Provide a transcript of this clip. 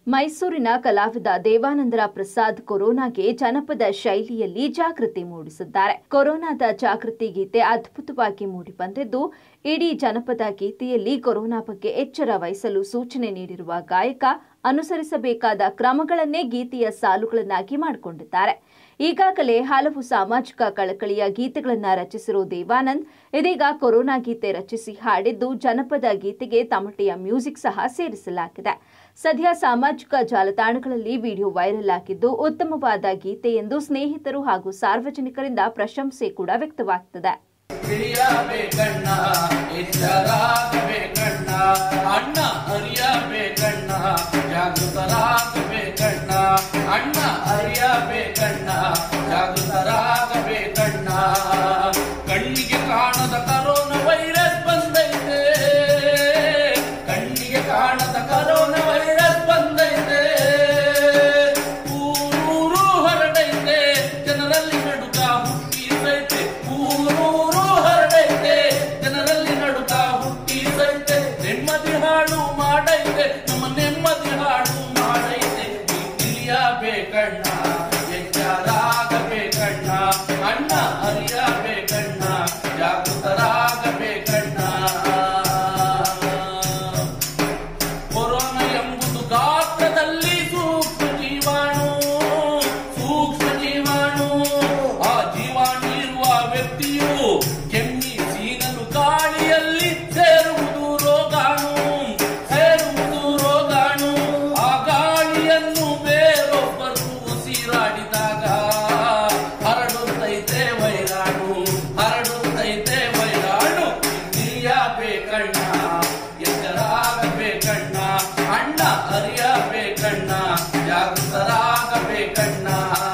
ಮೈಸೂರಿನ ಕಲಾವಿದ ದೇವಾನಂದರ ಪ್ರಸಾದ್ ಕೊರೋನಾಗೆ ಜನಪದ ಶೈಲಿಯಲ್ಲಿ ಜಾಗೃತಿ ಮೂಡಿಸಿದ್ದಾರೆ ಕೊರೋನಾದ ಜಾಗೃತಿ ಗೀತೆ ಅದ್ಭುತವಾಗಿ ಮೂಡಿಬಂದಿದ್ದು ಇಡೀ ಜನಪದ ಗೀತೆಯಲ್ಲಿ ಕೊರೋನಾ ಬಗ್ಗೆ ಎಚ್ಚರ ವಹಿಸಲು ಸೂಚನೆ ನೀಡಿರುವ ಗಾಯಕ ಅನುಸರಿಸಬೇಕಾದ ಕ್ರಮಗಳನ್ನೇ ಗೀತೆಯ ಸಾಲುಗಳನ್ನಾಗಿ ಮಾಡಿಕೊಂಡಿದ್ದಾರೆ ಈಗಾಗಲೇ ಹಲವು ಸಾಮಾಜಿಕ ಕಳಕಳಿಯ ಗೀತೆಗಳನ್ನು ರಚಿಸಿರುವ ದೇವಾನಂದ್ ಇದೀಗ ಕೊರೋನಾ ಗೀತೆ ರಚಿಸಿ ಹಾಡಿದ್ದು ಜನಪದ ಗೀತೆಗೆ ತಮಟೆಯ ಮ್ಯೂಸಿಕ್ ಸಹ ಸೇರಿಸಲಾಗಿದೆ ಸದ್ಯ ಸಾಮಾಜಿಕ ಜಾಲತಾಣಗಳಲ್ಲಿ ವಿಡಿಯೋ ವೈರಲ್ ಆಗಿದ್ದು ಉತ್ತಮವಾದ ಗೀತೆ ಎಂದು ಸ್ನೇಹಿತರು ಹಾಗೂ ಸಾರ್ವಜನಿಕರಿಂದ ಪ್ರಶಂಸೆ ಕೂಡ ವ್ಯಕ್ತವಾಗ್ತಿದೆ ತಿಳಿಯಬೇಕಣ್ಣ ಎಚ್ಚರಾಗಬೇಕಣ್ಣ ಅಣ್ಣ ಅರಿಯಬೇಕಣ್ಣ ಜಾಗೃತರಾಗಬೇಕಣ್ಣ ಅಣ್ಣ ಅರಿಯಬೇಕಣ್ಣ ಜಾಗೃತರಾಗಬೇಕಣ್ಣ ಕಣ್ಣಿಗೆ ಕಾಣದ ಕರೋನ ವೈರಸ್ ಬಂದೈತೆ ಕಣ್ಣಿಗೆ ಕಾಣದ ಕರೋನ ವೈರಸ್ ಬಂದೈತೆ ಊರೂರು ಹರಡೈತೆ ಜನರಲ್ಲಿ ನಡುಕ ಹುಟ್ಟಿಸೈತೆ ಊರೂರು ಹರಡೈತೆ ಜನರಲ್ಲಿ ನಡುಕ ಹುಟ್ಟಿಸೈತೆ ನೆಮ್ಮದಿ ಹಾಳು ಮಾಡೈತೆ ನಮ್ಮ ನೆಮ್ಮದಿ ಹಾಳು ಮಾಡೈತೆ ನೀ ತಿಳಿಯಬೇಕಣ್ಣ ಎಚ್ಚರಾಗಬೇಕಣ್ಣ ಅಣ್ಣ ಅರಿಯಬೇಕಣ್ಣ ಜಾಗೃತರಾಗಬೇಕಣ್ಣ ಕೊರೋನಾ ಎಂಬುದು ಗಾತ್ರದಲ್ಲಿ ಸೂಕ್ಷ್ಮ ಜೀವಾಣು ಸೂಕ್ಷ್ಮ ಜೀವಾಣು ಆ ಜೀವಾಣು ಇರುವ ವ್ಯಕ್ತಿಯು ಕೆಮ್ಮಿ ಸೀನಲು ಗಾಳಿಯಲ್ಲಿ ಸೇರುವುದು ರೋಗಾಣು ಸೇರುವುದು ರೋಗಾಣು ಆ ಗಾಳಿಯನ್ನು ಬೇರೊಬ್ಬರು ಉಸಿರಾಡಿದಾಗ ಹರಡುತ್ತೈತೆ ವೈರಾಣು ಹರಡುತ್ತೈತೆ ವೈರಾಣು ತಿಳಿಯಬೇಕಣ್ಣ ಎಚ್ಚರಾಗಬೇಕಣ್ಣ ಅಣ್ಣ ಅರಿಯಬೇಕಣ್ಣ ಜಾಗೃತರಾಗಬೇಕಣ್ಣ